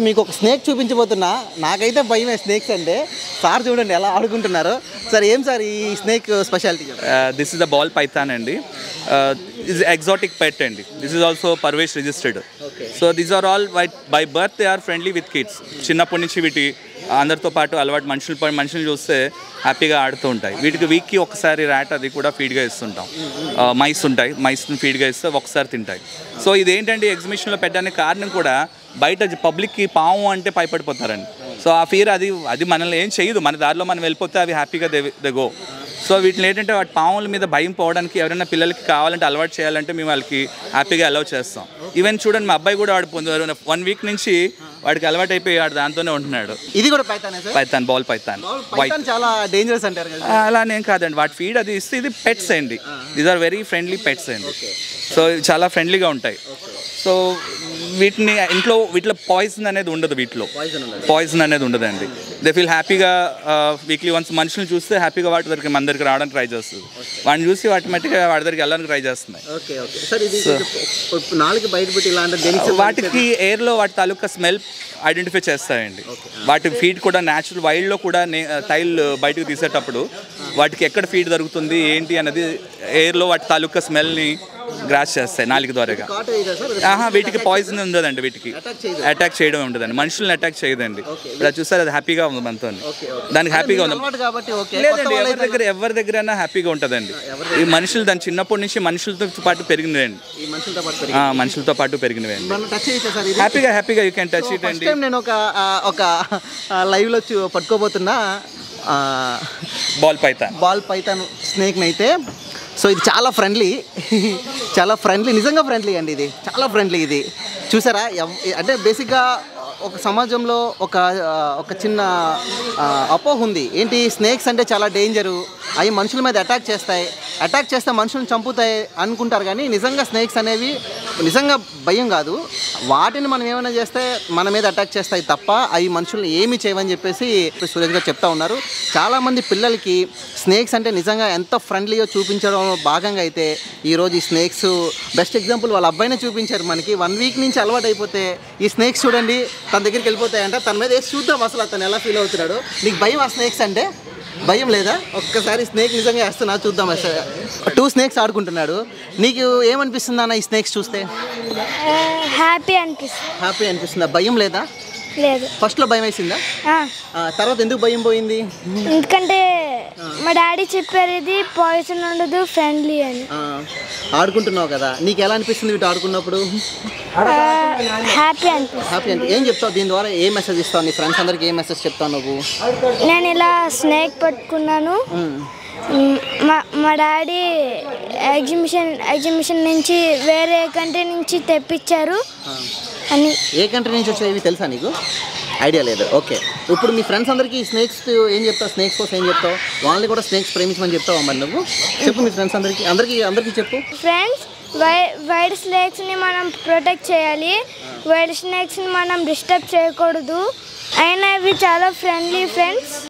మీకు ఒక స్నేక్ చూపించబోతున్నా నాకైతే భయమే స్నేక్స్ అంటే సార్ చూడండి ఎలా ఆడుకుంటున్నారు సార్ ఏం సార్ ఈ snake speciality this is the ball python అండి ఇస్ ఎగ్జాటిక్ పెట్ అండి this is also Parivesh registered so these are all by by birth they are friendly with kids చిన్నప్పటి నుంచి వీటి అందరితో పాటు అలవాటు మనుషులు ప- మనుషులు చూస్తే హ్యాపీగా ఆడుతూ ఉంటాయి వీటికి వీక్కి ఒకసారి ర్యాట్ అది కూడా ఫీడ్గా ఇస్తుంటాం మైస్ ఉంటాయి మైస్ని ఫీడ్గా ఇస్తే ఒకసారి తింటాయి సో ఇదేంటంటే ఎగ్జిబిషన్లో పెట్టడానికి కారణం కూడా బయట పబ్లిక్కి పాము అంటే భయపడిపోతారండి సో ఆ ఫీర్ అది అది మనల్ని ఏం చేయదు మన దారిలో మనం వెళ్ళిపోతే అవి హ్యాపీగా దే దే గో సో వీటిని ఏంటంటే వాటి పాముల మీద భయం పోవడానికి ఎవరైనా పిల్లలకి కావాలంటే అలవాటు చేయాలంటే మేము వాళ్ళకి హ్యాపీగా అలౌ చేస్తాం ఈవెన్ చూడండి మా అబ్బాయి కూడా వాడు పొందారు వన్ వీక్ నుంచి వాడికి అలవాటు అయిపోయి వాడు దాంతోనే ఉంటున్నాడు ఇది కూడా పైతానే sir python ball python white python చాలా డేంజరస్ అంటారు కదా అలానేం కాదండి వాటి ఫీడ్ అది ఇస్తే ఇది పెట్స్ అండి these are very friendly pets అండి సో ఇవి చాలా ఫ్రెండ్లీగా ఉంటాయి సో వీటిని ఇంట్లో వీటిలో పాయిజన్ అనేది ఉండదు వీటిలో పాయిజన్ అనేది ఉండదండి దే ఫీల్ హ్యాపీగా వీక్లీ వన్స్ మనుషులను చూస్తే హ్యాపీగా వాటి దగ్గరికి మన దగ్గరికి రావడానికి ట్రై చేస్తుంది వాడిని చూసి ఆటోమేటిక్గా వాడి దగ్గరికి వెళ్ళడానికి ట్రై చేస్తున్నాయి ఓకే ఓకే సార్ ఇది కొంచెం నాలుగు బయట పెట్టి ఇలా అంటే దేనికి వాటికి ఎయిర్లో వాటి తాలూకా స్మెల్ ఐడెంటిఫై చేస్తాయండి వాటి ఫీడ్ కూడా న్యాచురల్ వైల్డ్లో కూడా టైల్ బయటకు తీసేటప్పుడు వాటికి ఎక్కడ ఫీడ్ దొరుకుతుంది ఏంటి అనేది ఎయిర్లో వాటి తాలూకా స్మెల్ని గ్రాస్ చేస్తాయి నాలుగు ద్వారాగా కాటు వేయదా సార్ ఆహా వీటికి పాయిజన్ ఉండదండి వీటికి అటాక్ చేయదు అటాక్ చేయడం ఉండదండి మనుషుల్ని అటాక్ చేయదండి ఇలా చూస్తారు అది హ్యాపీగా ఉంది మనతో దానికి హ్యాపీగా ఉంది అలవాటు కాబట్టి ఓకే లేదండి ఎవరి దగ్గర ఎవరి దగ్గరైనా హ్యాపీగా ఉంటుందండి ఈ మనుషులు దాని చిన్నప్పటి నుంచి మనుషులతో పాటు పెరిగినవండి ఈ మనుషులతో పాటు ఆ, మనుషులతో పాటు పెరిగినవండి మనం టచ్ చేయొచ్చా సార్ ఇది హ్యాపీగా హ్యాపీగా you can touch it first అండి టైం నేను ఒక ఆ, ఒక లైవ్ లో చూ- పట్టుకోబోతున్నా బాల్ పైతాన్ బాల్ పైతాన్ స్నేక్ని అయితే సో ఇది చాలా ఫ్రెండ్లీ చాలా ఫ్రెండ్లీ నిజంగా ఫ్రెండ్లీ అండి ఇది చాలా ఫ్రెండ్లీ ఇది చూసారా ఎవ్- అంటే బేసిక్గా ఒక సమాజంలో ఒక ఆ, ఒక చిన్న ఆ, అపోహ ఉంది ఏంటి స్నేక్స్ అంటే చాలా డేంజరు అవి మనుషుల మీద అటాక్ చేస్తాయి అటాక్ చేస్తే మనుషులను చంపుతాయి అనుకుంటారు కానీ నిజంగా స్నేక్స్ అనేవి నిజంగా భయం కాదు వాటిని మనం ఏమైనా చేస్తే మన మీద అటాక్ చేస్తాయి తప్ప అవి మనుషుల్ని ఏమి చేయవని చెప్పేసి సురేష్ గారు చెప్తా ఉన్నారు చాలామంది పిల్లలకి స్నేక్స్ అంటే నిజంగా ఎంత ఫ్రెండ్లీయో చూపించడం భాగంగా అయితే ఈరోజు ఈ స్నేక్స్ బెస్ట్ ఎగ్జాంపుల్ వాళ్ళ అబ్బాయినే చూపించారు మనకి వన్ వీక్ నుంచి అలవాటు అయిపోతే ఈ స్నేక్స్ చూడండి తన దగ్గరికి వెళ్ళిపోతాయంట తన మీద వేసి చూద్దాం అసలు అతను ఎలా ఫీల్ అవుతున్నాడు నీకు భయం ఆ స్నేక్స్ అంటే భయం లేదా ఒక్కసారి స్నేక్ నిజంగా వేస్తున్నా చూద్దాం అసలు టూ స్నేక్స్ ఆడుకుంటున్నాడు నీకు ఏమనిపిస్తుంది అన్న ఈ స్నేక్స్ చూస్తే హ్యాపీ అనిపిస్తుంది హ్యాపీ అనిపిస్తుందా భయం లేదా లేదు ఫస్ట్లో భయం వేసిందా ఆ, ఆ, తర్వాత ఎందుకు భయం పోయింది ఎందుకంటే మా డాడీ చెప్పారు ఇది పాయిజన్ ఉండదు ఫ్రెండ్లీ అని ఆ, ఆడుకుంటున్నావు కదా నీకు ఎలా అనిపిస్తుంది వీటి ఆడుకున్నప్పుడు హ్యాపీ అనిపిస్తుంది హ్యాపీ అంటే ఏం చెప్తావు దీని ద్వారా ఏ మెసేజ్ ఇస్తావు నీ ఫ్రెండ్స్ అందరికి ఏ మెసేజ్ చెప్తావు నువ్వు నేను ఇలా స్నేక్ పట్టుకున్నాను ఉమ్, మ్, మా మా డాడీ ఎగ్జిబిషన్ ఎగ్జిబిషన్ నుంచి వేరే కంట్రీ నుంచి తెప్పించారు అని ఏ కంట్రీ నుంచి వచ్చేవి తెలుసా నీకు ఐడియా లేదు ఓకే ఇప్పుడు మీ ఫ్రెండ్స్ అందరికీ స్నేక్స్ ఏం చెప్తావు స్నేక్స్ కోసం ఏం చెప్తావు వాళ్ళని కూడా స్నేక్స్ ప్రేమించమని చెప్తావా మరి నువ్వు చెప్పు మీ ఫ్రెండ్స్ అందరికీ అందరికీ అందరికీ చెప్పు ఫ్రెండ్స్ వై వైల్డ్ స్నేక్స్ని మనం ప్రొటెక్ట్ చేయాలి వైల్డ్ స్నేక్స్ని మనం డిస్టర్బ్ చేయకూడదు అయినా ఇవి చాలా ఫ్రెండ్లీ ఫ్రెండ్స్